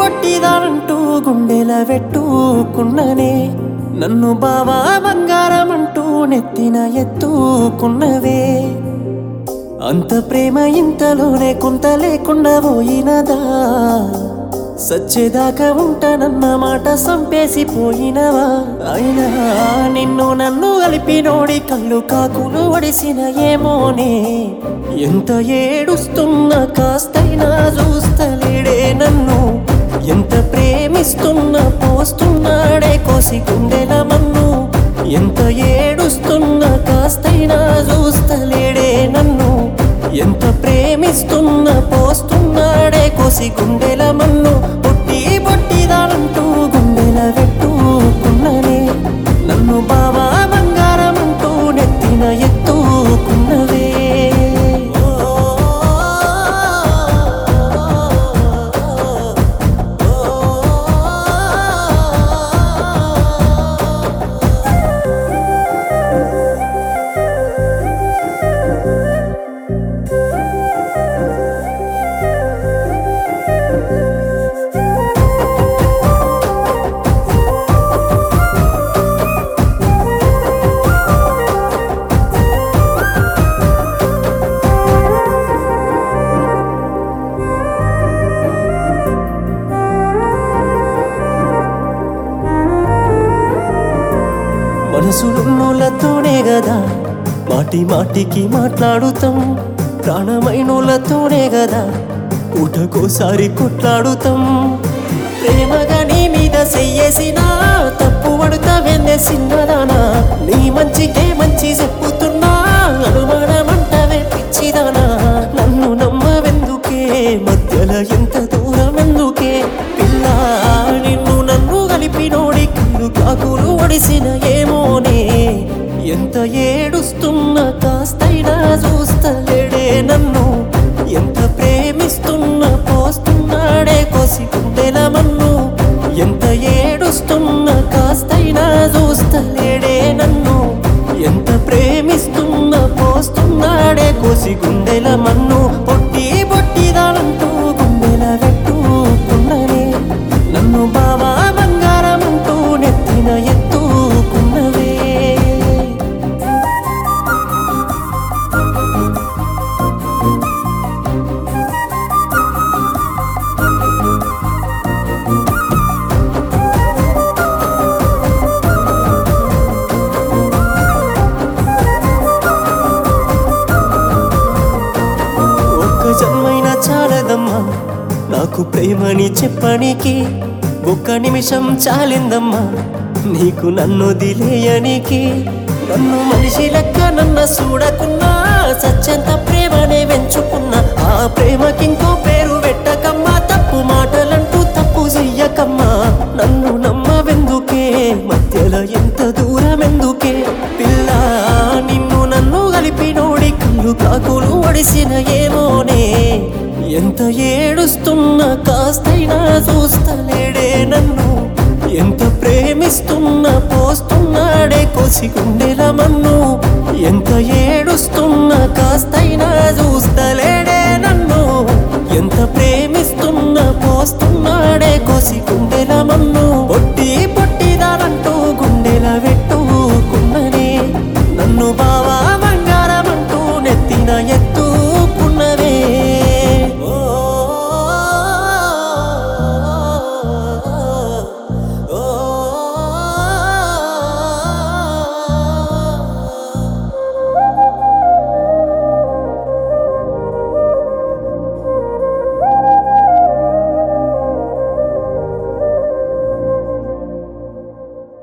పొట్టిదానంటూ గుండెల పెట్టుకున్ననే నన్ను బావా బంగారం అంటూ నెత్తిన ఎత్తుకున్నవే అంత ప్రేమ ఇంతలోనే కొంత లేకుండా పోయినదా సచ్చేదాకా ఉంటానన్న మాట సంపేసి పోయినవా అయినా నిన్ను నన్ను కలిపి నోడి కళ్ళు కాకులు వడిసిన ఏమోనే ఎంత ఏడుస్తున్నా కాస్తైనా చూస్తలేడే నన్ను ఎంత ప్రేమిస్తున్నా పోస్తున్నాడే కోసి గుండెల మన్ను ఎంత ఏడుస్తున్నా కాస్తైనా చూస్తలేడే నన్ను ఎంత ప్రేమిస్తున్నా పోస్తున్నాడే కోసి గుండెల మన్ను పొట్టి పొట్టిదానంటూ గుండెల పెట్టుకున్ననే నన్ను బావా బంగారం అంటూ నెత్తిన ఎత్తుకున్నవే మనసులున్నోళ్ళతోనే కదా మాటి మాటికి మాట్లాడుతాం ప్రాణమైనోళ్ళతోనే కదా పూటకోసారి కొట్లాడుతాం ప్రేమగా నీ మీద చెయ్యేసినా తప్పు పడుతా వెందే సిన్నదానా నీ మంచికే మంచి చెప్పుతున్నా అనుమానమంటవే పిచ్చిదానా నన్ను నమ్మవెందుకే మధ్యలో ఎంత దూరం ఎందుకే పిల్ల నిన్ను నన్ను కలిపి నోడి కళ్ళు కాకులు ఒడిసిన ఏమోనే ఎంత ఏడుస్తున్నా కాస్తైనా చూస్తలేడే నన్ను ఎంత ప్రేమిస్తున్నా పోస్తున్నాడే కోసి గుండెల మన్ను ఎంత ఏడుస్తున్నా కాస్తైనా చూస్తలేడే నన్ను ఎంత ప్రేమిస్తున్నా పోస్తున్నాడే కోసి గుండెల మన్ను పొట్టి పొట్టిదానంటూ గుండెల పెట్టుకున్ననే నన్ను బావా బంగారం అంటూ నెత్తిన ఎత్తుకున్నవే ఒక్క జన్మైనా చాలదమ్మా నాకు ప్రేమని చెప్పనికి ఒక్క నిమిషం చాలిందమ్మా నీకు నన్ను దిలేయనికి నన్ను మనిషి లెక్క నన్న చూడకున్నా సత్యంత ప్రేమనే పెంచుకున్నా ఆ ప్రేమకింకో పేరు పెట్టకమ్మా తప్పు మాటలంటూ తప్పు చెయ్యకమ్మా నన్ను నమ్మవెందుకే మధ్యలో ఎంత దూరం ఎందుకే పిల్ల నిన్ను నన్ను కలిపి నోడి కళ్ళు కాకులు ఒడిసిన ఏమోనే ఎంత ఏడుస్తున్నా కాస్తైనా చూస్తలేడే నన్ను ఎంత ప్రేమిస్తున్నా పోస్తున్నాడే కోసి గుండెల మన్ను ఎంత ఏడుస్తున్నా కాస్తైనా